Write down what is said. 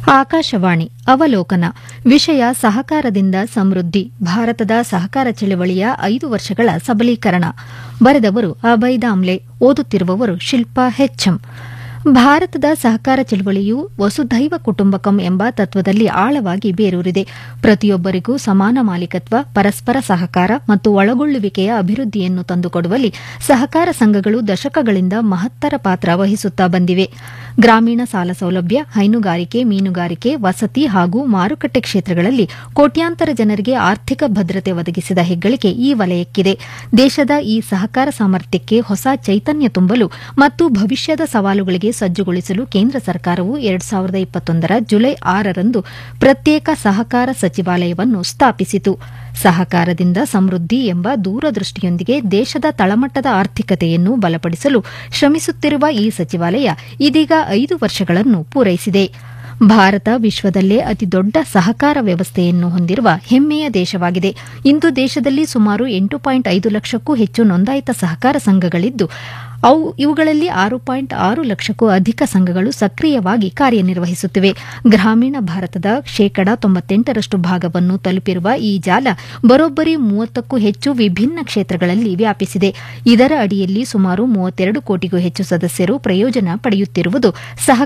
ಆಕಾಶವಾಣಿ ಅವಲೋಕನ ವಿಷಯ ಸಹಕಾರದಿಂದ ಸಮೃದ್ಧಿ ಭಾರತದ ಸಹಕಾರ ಚಳವಳಿಯ ಐದು ವರ್ಷಗಳ ಸಬಲೀಕರಣ ಬರೆದವರು ಅಭಯ್ ದಾಮ್ಲೆ ಓದುತ್ತಿರುವವರು ಶಿಲ್ಪಾ ಹೆಚ್ಎಂ ಭಾರತದ ಸಹಕಾರ ಚಳವಳಿಯು ವಸುಧೈವ ಕುಟುಂಬಕಂ ಎಂಬ ತತ್ವದಲ್ಲಿ ಆಳವಾಗಿ ಬೇರೂರಿದೆ ಪ್ರತಿಯೊಬ್ಬರಿಗೂ ಸಮಾನ ಮಾಲೀಕತ್ವ ಪರಸ್ಪರ ಸಹಕಾರ ಮತ್ತು ಒಳಗೊಳ್ಳುವಿಕೆಯ ಅಭಿವೃದ್ಧಿಯನ್ನು ತಂದುಕೊಡುವಲ್ಲಿ ಸಹಕಾರ ಸಂಘಗಳು ದಶಕಗಳಿಂದ ಮಹತ್ತರ ಪಾತ್ರ ವಹಿಸುತ್ತಾ ಬಂದಿವೆ ಗ್ರಾಮೀಣ ಸಾಲ ಸೌಲಭ್ಯ ಹೈನುಗಾರಿಕೆ ಮೀನುಗಾರಿಕೆ ವಸತಿ ಹಾಗೂ ಮಾರುಕಟ್ಟೆ ಕ್ಷೇತ್ರಗಳಲ್ಲಿ ಕೋಟ್ಯಾಂತರ ಜನರಿಗೆ ಆರ್ಥಿಕ ಭದ್ರತೆ ಒದಗಿಸಿದ ಹೆಗ್ಗಳಿಕೆ ಈ ವಲಯಕ್ಕಿದೆ ದೇಶದ ಈ ಸಹಕಾರ ಸಾಮರ್ಥ್ಯಕ್ಕೆ ಹೊಸ ಚೈತನ್ಯ ತುಂಬಲು ಮತ್ತು ಭವಿಷ್ಯದ ಸವಾಲುಗಳಿಗೆ ಸಜ್ಜುಗೊಳಿಸಲು ಕೇಂದ್ರ ಸರ್ಕಾರವು ಎರಡು ಸಾವಿರದ ಇಪ್ಪತ್ತೊಂದರ ಜುಲೈ ಆರರಂದು ಪ್ರತ್ಯೇಕ ಸಹಕಾರ ಸಚಿವಾಲಯವನ್ನು ಸ್ಥಾಪಿಸಿತು ಸಹಕಾರದಿಂದ ಸಮೃದ್ಧಿ ಎಂಬ ದೂರದೃಷ್ಟಿಯೊಂದಿಗೆ ದೇಶದ ತಳಮಟ್ಟದ ಆರ್ಥಿಕತೆಯನ್ನು ಬಲಪಡಿಸಲು ಶ್ರಮಿಸುತ್ತಿರುವ ಈ ಸಚಿವಾಲಯ ಇದೀಗ ಐದು ವರ್ಷಗಳನ್ನು ಪೂರೈಸಿದೆ ಭಾರತ ವಿಶ್ವದಲ್ಲೇ ಅತಿದೊಡ್ಡ ಸಹಕಾರ ವ್ಯವಸ್ಥೆಯನ್ನು ಹೊಂದಿರುವ ಹೆಮ್ಮೆಯ ದೇಶವಾಗಿದೆ ಇಂದು ದೇಶದಲ್ಲಿ ಸುಮಾರು ಎಂಟು ಪಾಯಿಂಟ್ ಐದು ಲಕ್ಷಕ್ಕೂ ಹೆಚ್ಚು ನೋಂದಾಯಿತ ಸಹಕಾರ ಸಂಘಗಳಿದ್ದು ಅವು ಇವುಗಳಲ್ಲಿ ಆರು ಪಾಯಿಂಟ್ ಆರು ಲಕ್ಷಕ್ಕೂ ಅಧಿಕ ಸಂಘಗಳು ಸಕ್ರಿಯವಾಗಿ ಕಾರ್ಯನಿರ್ವಹಿಸುತ್ತಿವೆ ಗ್ರಾಮೀಣ ಭಾರತದ ಶೇಕಡಾ ತೊಂಬತ್ತೆಂಟರಷ್ಟು ಭಾಗವನ್ನು ತಲುಪಿರುವ ಈ ಜಾಲ ಬರೋಬ್ಬರಿ ಮೂವತ್ತಕ್ಕೂ ಹೆಚ್ಚು ವಿಭಿನ್ನ ಕ್ಷೇತ್ರಗಳಲ್ಲಿ ವ್ಯಾಪಿಸಿದೆ ಇದರ ಅಡಿಯಲ್ಲಿ ಸುಮಾರು ಮೂವತ್ತೆರಡು ಕೋಟಿಗೂ ಹೆಚ್ಚು ಸದಸ್ಯರು ಪ್ರಯೋಜನ ಪಡೆಯುತ್ತಿರುವುದು ಸಹ